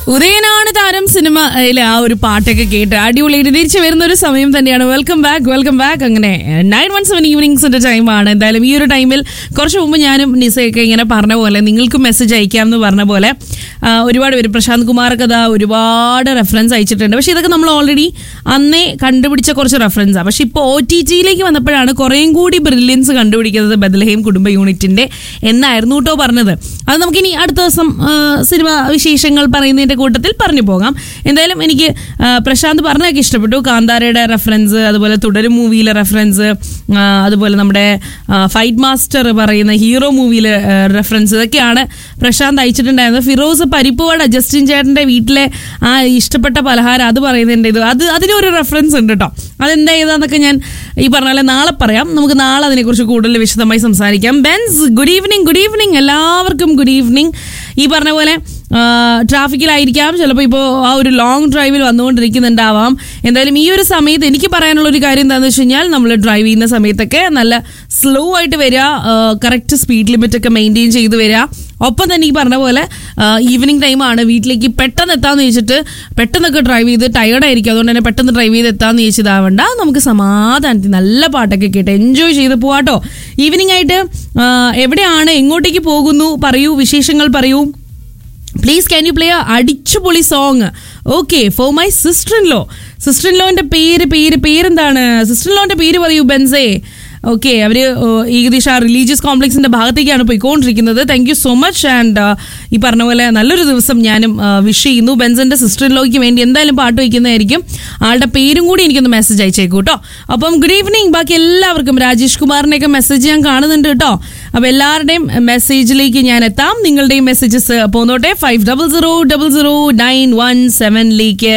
ഉദയനാണ് താരം സിനിമയിലെ ആ ഒരു പാട്ടൊക്കെ കേട്ട് അടിപൊളിയായിട്ട് തിരിച്ചു വരുന്ന ഒരു സമയം തന്നെയാണ് വെൽക്കം ബാക്ക് വെൽക്കം ബാക്ക് അങ്ങനെ നയൻ വൺ സെവൻ ഈവനിങ്സിന്റെ ടൈമാണ് എന്തായാലും ഈ ഒരു ടൈമിൽ കുറച്ച് മുമ്പ് ഞാനും നിസയൊക്കെ ഇങ്ങനെ പറഞ്ഞ പോലെ നിങ്ങൾക്ക് മെസ്സേജ് അയക്കാം എന്ന് പറഞ്ഞ പോലെ ആ, ഒരുപാട് പേര് പ്രശാന്ത് കുമാറൊക്കെ ദാ ഒരുപാട് റെഫറൻസ് അയച്ചിട്ടുണ്ട് പക്ഷെ ഇതൊക്കെ നമ്മൾ ഓൾറെഡി അന്നേ കണ്ടുപിടിച്ച കുറച്ച് റെഫറൻസാണ് പക്ഷെ ഇപ്പോൾ ഒ ടി ടിയിലേക്ക് വന്നപ്പോഴാണ് കുറേയും കൂടി ബ്രില്യൻസ് കണ്ടുപിടിക്കുന്നത് ബദലഹീം കുടുംബ യൂണിറ്റിന്റെ എന്നായിരുന്നു കേട്ടോ പറഞ്ഞത് അത് നമുക്കിനി അടുത്ത ദിവസം ആ, സിനിമ വിശേഷങ്ങൾ പറയുന്നതിന്റെ കൂട്ടത്തിൽ പറഞ്ഞു പോകാം എന്തായാലും എനിക്ക് ആ, പ്രശാന്ത് പറഞ്ഞൊക്കെ ഇഷ്ടപ്പെട്ടു കാന്താരയുടെ റെഫറൻസ് അതുപോലെ തുടരും മൂവിയിലെ റെഫറൻസ് അതുപോലെ നമ്മുടെ ഫൈറ്റ് മാസ്റ്റർ പറയുന്ന ഹീറോ മൂവിയിലെ റെഫറൻസ് ഇതൊക്കെയാണ് പ്രശാന്ത് അയച്ചിട്ടുണ്ടായിരുന്നത് ഫിറോസ് പരിപ്പുവട ജസ്റ്റിൻ ചേട്ടന്റെ വീട്ടിലെ ആ ഇഷ്ടപ്പെട്ട പലഹാരം അത് പറയുന്നതിൻ്റെ ഇത് അത് അതിനൊരു റെഫറൻസ് ഉണ്ട് കേട്ടോ അതെന്താ ഏതാന്നൊക്കെ ഞാൻ ഈ പറഞ്ഞ പോലെ നാളെ പറയാം നമുക്ക് നാളെ അതിനെക്കുറിച്ച് കൂടുതൽ വിശദമായി സംസാരിക്കാം ബെൻസ് ഗുഡ് ഈവനിങ് ഗുഡ് ഈവനിങ് എല്ലാവർക്കും ഗുഡ് ഈവനിങ് ഈ പറഞ്ഞ പോലെ ട്രാഫിക്കിലായിരിക്കാം ചിലപ്പോൾ ഇപ്പോൾ ആ ഒരു ലോങ് ഡ്രൈവിൽ വന്നുകൊണ്ടിരിക്കുന്നുണ്ടാവാം എന്തായാലും ഈ ഒരു സമയത്ത് എനിക്ക് പറയാനുള്ള ഒരു കാര്യം എന്താണെന്ന് വെച്ച് കഴിഞ്ഞാൽ നമ്മൾ ഡ്രൈവ് ചെയ്യുന്ന സമയത്തൊക്കെ നല്ല സ്ലോ ആയിട്ട് വരിക കറക്റ്റ് സ്പീഡ് ലിമിറ്റ് ഒക്കെ മെയിൻറ്റെയിൻ ചെയ്ത് വരിക ഒപ്പം തന്നെ ഈ പറഞ്ഞ പോലെ ഈവനിങ് ടൈമാണ് വീട്ടിലേക്ക് പെട്ടെന്ന് എത്താന്ന് ചോദിച്ചിട്ട് പെട്ടെന്നൊക്കെ ഡ്രൈവ് ചെയ്ത് ടയേർഡ് ആയിരിക്കും അതുകൊണ്ട് തന്നെ പെട്ടെന്ന് ഡ്രൈവ് ചെയ്ത് എത്താന്ന് ചോദിച്ചതാവണ്ട നമുക്ക് സമാധാനത്തിൽ നല്ല പാട്ടൊക്കെ കേട്ട് എൻജോയ് ചെയ്ത് പോവാട്ടോ ഈവനിങ് ആയിട്ട് ആ, എവിടെയാണ് എങ്ങോട്ടേക്ക് പോകുന്നു പറയൂ വിശേഷങ്ങൾ പറയൂ പ്ലീസ് ക്യാൻ യു പ്ലേ അടിച്ചുപൊളി song okay for my sister in law sister in ലോന്റെ പേര് പേര് പേരെന്താണ് സിസ്റ്റർ ഇൻ ലോന്റെ പേര് പറയൂ ബെൻസേ ഓക്കെ അവര് ഓ, ഏകദേശം ആ റിലീജിയസ് കോംപ്ലക്സിന്റെ ഭാഗത്തേക്കാണ് പോയിക്കൊണ്ടിരിക്കുന്നത് thank you so much and ഈ പറഞ്ഞ പോലെ നല്ലൊരു ദിവസം ഞാനും വിഷ് ചെയ്യുന്നു ബെൻസന്റെ സിസ്റ്റർ ഇൻ ലോയ്ക്ക് വേണ്ടി എന്തായാലും പാട്ട് വയ്ക്കുന്നതായിരിക്കും ആളുടെ പേരും കൂടി എനിക്കൊന്ന് മെസ്സേജ് അയച്ചേക്കൂ കേട്ടോ അപ്പം ഗുഡ് ഈവനിങ് ബാക്കി എല്ലാവർക്കും രാജേഷ് കുമാറിനെയൊക്കെ മെസ്സേജ് ഞാൻ കാണുന്നുണ്ട് കേട്ടോ അപ്പൊ എല്ലാവരുടെയും മെസ്സേജിലേക്ക് ഞാൻ എത്താം നിങ്ങളുടെയും മെസ്സേജസ് പോന്നോട്ടെ five double zero double zero nine one സെവനിലേക്ക്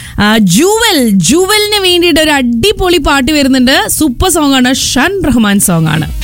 ജൂവൽ ജൂവലിന് വേണ്ടിയിട്ട് ഒരു അടിപൊളി പാട്ട് വരുന്നുണ്ട് സൂപ്പർ സോങ് ആണ് ഷൻ റഹ്മാൻ സോങ് ആണ്